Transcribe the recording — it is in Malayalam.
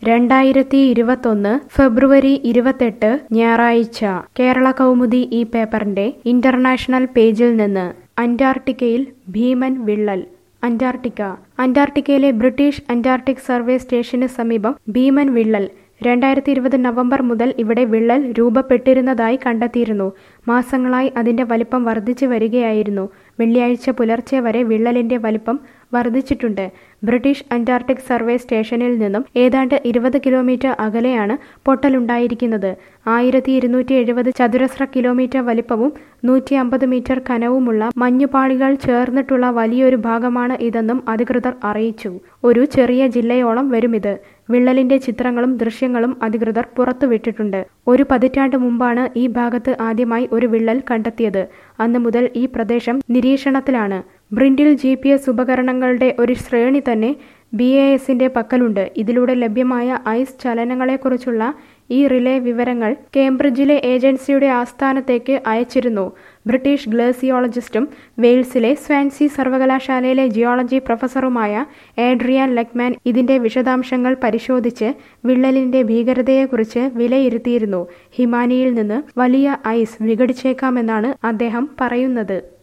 രണ്ടായിരത്തി ഇരുപത്തൊന്ന് ഫെബ്രുവരി ഇരുപത്തെട്ട് ഞായറാഴ്ച കേരള കൗമുദി ഈ പേപ്പറിന്റെ ഇന്റർനാഷണൽ പേജിൽ നിന്ന് അന്റാർട്ടിക്കയിൽ ഭീമൻ വിള്ളൽ അന്റാർട്ടിക്ക അന്റാർട്ടിക്കയിലെ ബ്രിട്ടീഷ് അന്റാർട്ടിക് സർവേ സ്റ്റേഷന് സമീപം ഭീമൻ വിള്ളൽ രണ്ടായിരത്തി ഇരുപത് നവംബർ മുതൽ ഇവിടെ വിള്ളൽ രൂപപ്പെട്ടിരുന്നതായി കണ്ടെത്തിയിരുന്നു മാസങ്ങളായി അതിന്റെ വലിപ്പം വർദ്ധിച്ചു വരികയായിരുന്നു വെള്ളിയാഴ്ച പുലർച്ചെ വരെ വിള്ളലിന്റെ വലിപ്പം വർദ്ധിച്ചിട്ടുണ്ട് ബ്രിട്ടീഷ് അന്റാർട്ടിക് സർവേ സ്റ്റേഷനിൽ നിന്നും ഏതാണ്ട് ഇരുപത് കിലോമീറ്റർ അകലെയാണ് പൊട്ടലുണ്ടായിരിക്കുന്നത് ആയിരത്തി ഇരുന്നൂറ്റി എഴുപത് ചതുരശ്ര കിലോമീറ്റർ വലിപ്പവും നൂറ്റി അമ്പത് മീറ്റർ കനവുമുള്ള മഞ്ഞുപാളികൾ ചേർന്നിട്ടുള്ള വലിയൊരു ഭാഗമാണ് ഇതെന്നും അധികൃതർ അറിയിച്ചു ഒരു ചെറിയ ജില്ലയോളം വരുമിത് വിള്ളലിന്റെ ചിത്രങ്ങളും ദൃശ്യങ്ങളും അധികൃതർ പുറത്തുവിട്ടിട്ടുണ്ട് ഒരു പതിറ്റാണ്ട് മുമ്പാണ് ഈ ഭാഗത്ത് ആദ്യമായി ഒരു വിള്ളൽ കണ്ടെത്തിയത് അന്ന് മുതൽ ഈ പ്രദേശം നിരീക്ഷണത്തിലാണ് ബ്രിൻഡിൽ ജി പി എസ് ഉപകരണങ്ങളുടെ ഒരു ശ്രേണി തന്നെ ബി എ എസിന്റെ പക്കലുണ്ട് ഇതിലൂടെ ലഭ്യമായ ഐസ് ചലനങ്ങളെക്കുറിച്ചുള്ള ഈ റിലേ വിവരങ്ങൾ കേംബ്രിഡ്ജിലെ ഏജൻസിയുടെ ആസ്ഥാനത്തേക്ക് അയച്ചിരുന്നു ബ്രിട്ടീഷ് ഗ്ലേസിയോളജിസ്റ്റും വെയിൽസിലെ സ്വാൻസി സർവകലാശാലയിലെ ജിയോളജി പ്രൊഫസറുമായ ഏഡ്രിയാൻ ലെക്മാൻ ഇതിന്റെ വിശദാംശങ്ങൾ പരിശോധിച്ച് വിള്ളലിന്റെ ഭീകരതയെക്കുറിച്ച് വിലയിരുത്തിയിരുന്നു ഹിമാനിയിൽ നിന്ന് വലിയ ഐസ് വിഘടിച്ചേക്കാമെന്നാണ് അദ്ദേഹം പറയുന്നത്